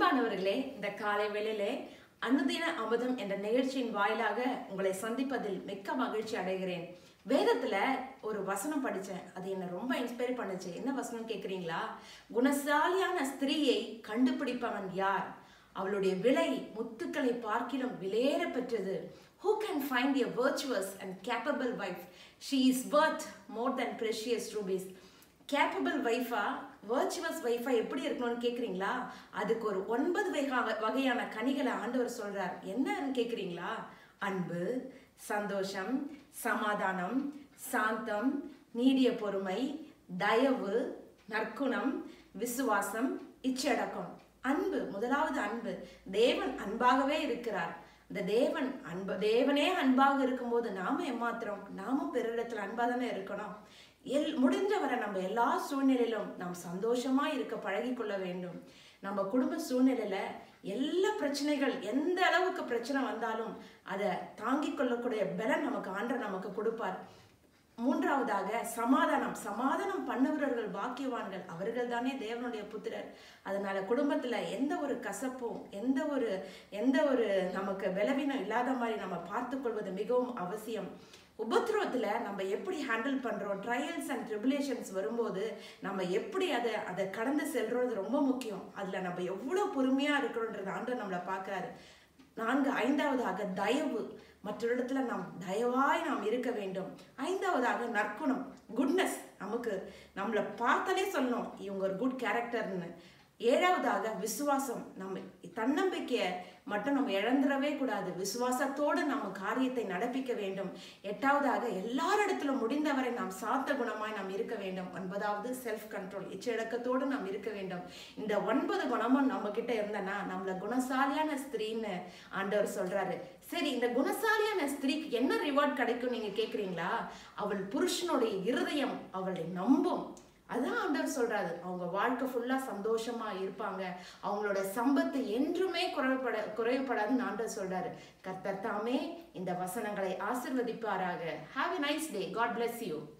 அன்பானவர்களே இந்த காலை வேளையிலே அனுதின அமுதம் என்ற நிகழ்ச்சியின் வாயிலாக உங்களை சந்திப்பதில் மிக்க மகிழ்ச்சி அடைகிறேன் வேதத்துல ஒரு வசனம் படிச்சேன் அது என்ன ரொம்ப இன்ஸ்பயர் பண்ணுச்சு என்ன வசனம் கேக்குறீங்களா குணசாலியான ஸ்திரீயை கண்டுபிடிப்பவன் யார் அவளுடைய விலை முத்துக்களை பார்க்கிலும் விலையேற பெற்றது who can find a virtuous and capable wife she is worth more than precious rubies capable வைஃபா வர்ச்சுவஸ் வைஃபா எப்படி இருக்கணும்னு கேக்குறீங்களா அதுக்கு ஒரு ஒன்பது வகை வகையான கனிகளை ஆண்டவர் சொல்றார் என்னன்னு கேக்குறீங்களா அன்பு சந்தோஷம் சமாதானம் சாந்தம் நீடிய பொறுமை தயவு நற்குணம் விசுவாசம் இச்சடக்கம் அன்பு முதலாவது அன்பு தேவன் அன்பாகவே இருக்கிறார் இந்த தேவன் அன்பு தேவனே அன்பாக இருக்கும்போது நாம ஏமாத்திரம் நாம பிறரிடத்துல அன்பா தானே இருக்கணும் எல் முடிஞ்சவரை நம்ம எல்லா சூழ்நிலையிலும் நாம் சந்தோஷமா இருக்க பழகி கொள்ள வேண்டும் நம்ம குடும்ப சூழ்நிலையில எல்லா பிரச்சனைகள் எந்த அளவுக்கு பிரச்சனை வந்தாலும் அதை தாங்கிக் கொள்ளக்கூடிய பலன் நமக்கு ஆண்டர் நமக்கு கொடுப்பார் மூன்றாவதாக சமாதானம் சமாதானம் பண்ணுகிறவர்கள் பாக்கியவான்கள் அவர்கள் தானே தேவனுடைய புத்திரர் அதனால குடும்பத்துல எந்த ஒரு கசப்பும் எந்த ஒரு எந்த ஒரு நமக்கு பலவீனம் இல்லாத மாதிரி நம்ம பார்த்து கொள்வது மிகவும் அவசியம் உபத்திரவத்துல நம்ம எப்படி ஹேண்டில் பண்றோம் ட்ரையல்ஸ் அண்ட் ட்ரிபுலேஷன்ஸ் வரும்போது நம்ம எப்படி அதை அதை கடந்து செல்றது ரொம்ப முக்கியம் அதுல நம்ம எவ்வளவு பொறுமையா இருக்கிறோன்றது ஆண்டவர் நம்மளை பார்க்கறாரு நான்கு ஐந்தாவதாக தயவு மற்றொரிடத்துல நாம் தயவாய் நாம் இருக்க வேண்டும் ஐந்தாவதாக நற்குணம் குட்னஸ் நமக்கு நம்மளை பார்த்தாலே சொல்லணும் இவங்க ஒரு குட் கேரக்டர்னு ஏழாவதாக விசுவாசம் நம்ம தன்னம்பிக்கையை மட்டும் நம்ம இழந்துடவே கூடாது விசுவாசத்தோடு நம்ம காரியத்தை நடப்பிக்க வேண்டும் எட்டாவதாக எல்லாரிடத்திலும் முடிந்தவரை நாம் சாத்த குணமாய் நாம் இருக்க வேண்டும் ஒன்பதாவது செல்ஃப் கண்ட்ரோல் இச்சடக்கத்தோடு நாம் இருக்க வேண்டும் இந்த ஒன்பது குணமும் நம்ம கிட்ட இருந்தனா நம்மள குணசாலியான ஸ்திரீன்னு ஆண்டவர் சொல்றாரு சரி இந்த குணசாலியான ஸ்திரீக்கு என்ன ரிவார்ட் கிடைக்கும் நீங்க கேக்குறீங்களா அவள் புருஷனுடைய இருதயம் அவளை நம்பும் அதான் ஆண்டவர் சொல்றாரு அவங்க வாழ்க்கை ஃபுல்லா சந்தோஷமா இருப்பாங்க அவங்களோட சம்பத்து என்றுமே குறைவுபட குறைவுபடாதுன்னு ஆண்டவர் சொல்றாரு கர்த்தர் தாமே இந்த வசனங்களை ஆசிர்வதிப்பாராக have a nice day God bless you